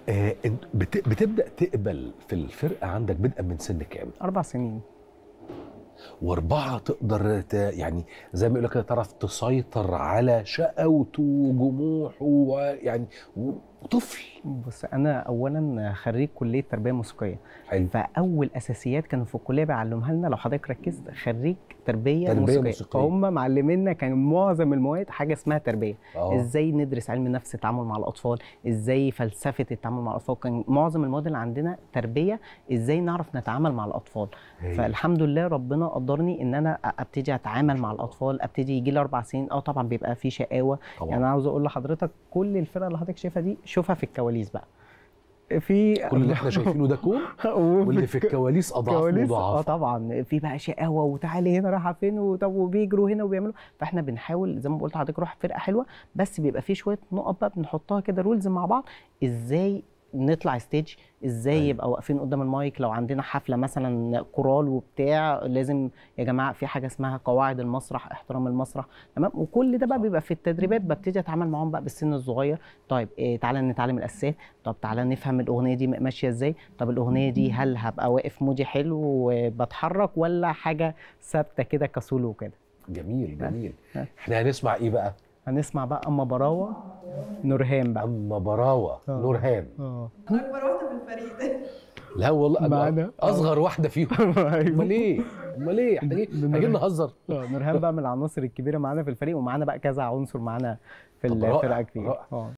آه إنت بت... بتبدا تقبل في الفرقه عندك بدءا من سن كام اربع سنين واربعه تقدر ت... يعني زي ما يقول لك كده تعرف تسيطر على شقاوته وجموحه ويعني وطفل بص انا اولا خريج كليه تربيه موسيقيه حلو فاول اساسيات كانوا في الكليه بيعلموها لنا لو حضرتك ركزت خريج تربيه, تربية موسيقيه, موسيقية. فهم معلمينا كان معظم المواد حاجه اسمها تربيه اه ازاي ندرس علم النفس التعامل مع الاطفال ازاي فلسفه التعامل مع الاطفال كان معظم المواد اللي عندنا تربيه ازاي نعرف نتعامل مع الاطفال هايل. فالحمد لله ربنا قدرني ان انا ابتدي اتعامل مع الاطفال ابتدي يجي لي اربع سنين اه طبعا بيبقى في شقاوه طبعا يعني انا عاوز اقول لحضرتك كل الفرق اللي حضرتك شايفها دي شوفها في الكواليس بقى في كل اللي احنا شايفينه ده كوم واللي في الكواليس اضعاف كواليس اه مضاعفه طبعا في بقى شقاوه وتعالي هنا رايحه فين وطب وبيجروا هنا وبيعملوا فاحنا بنحاول زي ما قلت لحضرتك روح فرقه حلوه بس بيبقى في شويه نقط بقى بنحطها كده رولز مع بعض ازاي نطلع ستيج ازاي أيوة. يبقى واقفين قدام المايك لو عندنا حفله مثلا كورال وبتاع لازم يا جماعه في حاجه اسمها قواعد المسرح احترام المسرح تمام وكل ده بقى صح. بيبقى في التدريبات ببتدي اتعامل معاهم بقى بالسن الصغير طيب إيه تعالى نتعلم الاساسيات طب تعالى نفهم الاغنيه دي ماشيه ازاي طب الاغنيه دي هل هبقى واقف مودي حلو وبتحرك ولا حاجه ثابته كده كسولو وكده جميل جميل ها. احنا هنسمع ايه بقى هنسمع بقى اما براوه نورهان بقى اما براوه آه. نورهان اه انا اكبر واحده في الفريق لا والله معانا. اصغر واحده فيهم امال ايه امال ايه احنا جاي ده احنا جايين نورهان. نهزر آه، نورهان بقى من العناصر الكبيره معانا في الفريق ومعانا بقى كذا عنصر معانا في طب رائع، الفرقه كتير رائع. اه